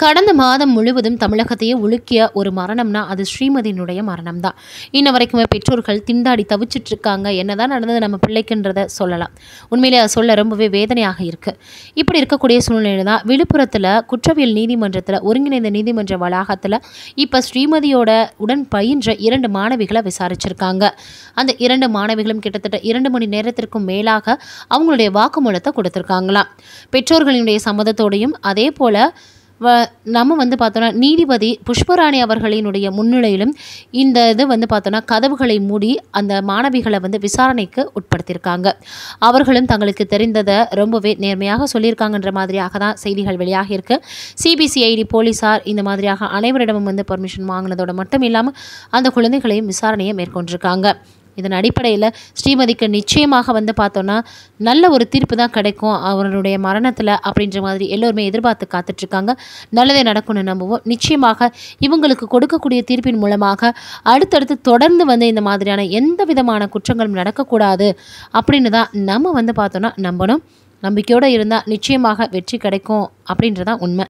கடந்த மாதம் முழுவதும் தமிழகத்தையே உலுக்கிய ஒரு மரணம்னா அது ஸ்ரீமதியினுடைய மரணம் தான் இன்ன வரைக்குமே பெற்றோர்கள் திண்டாடி தவிச்சிட்டு இருக்காங்க என்னதான் நடந்தது நம்ம பிள்ளைக்குன்றத சொல்லலாம் உண்மையிலே அதை சொல்ல ரொம்பவே வேதனையாக இருக்கு இப்படி இருக்கக்கூடிய சூழ்நிலை தான் விழுப்புரத்தில் குற்றவியல் நீதிமன்றத்தில் ஒருங்கிணைந்த நீதிமன்ற வளாகத்தில் இப்போ ஸ்ரீமதியோட உடன் பயின்ற இரண்டு மாணவிகளை விசாரிச்சிருக்காங்க அந்த இரண்டு மாணவிகளும் கிட்டத்தட்ட இரண்டு மணி நேரத்திற்கும் மேலாக அவங்களுடைய வாக்குமூலத்தை கொடுத்துருக்காங்களாம் பெற்றோர்களினுடைய சம்மதத்தோடையும் அதே போல் வ நம்ம வந்து பார்த்தோன்னா நீதிபதி புஷ்பராணி அவர்களினுடைய முன்னிலையிலும் இந்த இது வந்து பார்த்தோன்னா கதவுகளை மூடி அந்த மாணவிகளை வந்து விசாரணைக்கு உட்படுத்தியிருக்காங்க அவர்களும் தங்களுக்கு தெரிந்ததை ரொம்பவே நேர்மையாக சொல்லியிருக்காங்கன்ற மாதிரியாக தான் செய்திகள் வெளியாகியிருக்கு சிபிசிஐடி போலீஸார் இந்த மாதிரியாக அனைவரிடமும் வந்து பர்மிஷன் வாங்கினதோட மட்டும் இல்லாமல் அந்த குழந்தைகளையும் விசாரணையை மேற்கொண்டிருக்காங்க இதன் அடிப்படையில் ஸ்ரீமதிக்கு நிச்சயமாக வந்து பார்த்தோன்னா நல்ல ஒரு தீர்ப்பு தான் கிடைக்கும் அவருடைய மரணத்தில் அப்படின்ற மாதிரி எல்லோருமே எதிர்பார்த்து காத்துட்ருக்காங்க நல்லதே நடக்கும்னு நம்புவோம் நிச்சயமாக இவங்களுக்கு கொடுக்கக்கூடிய தீர்ப்பின் மூலமாக அடுத்தடுத்து தொடர்ந்து வந்து இந்த மாதிரியான எந்த விதமான குற்றங்களும் நடக்கக்கூடாது அப்படின்னு தான் நம்ம வந்து பார்த்தோன்னா நம்பணும் நம்பிக்கையோடு இருந்தால் நிச்சயமாக வெற்றி கிடைக்கும் அப்படின்றதான் உண்மை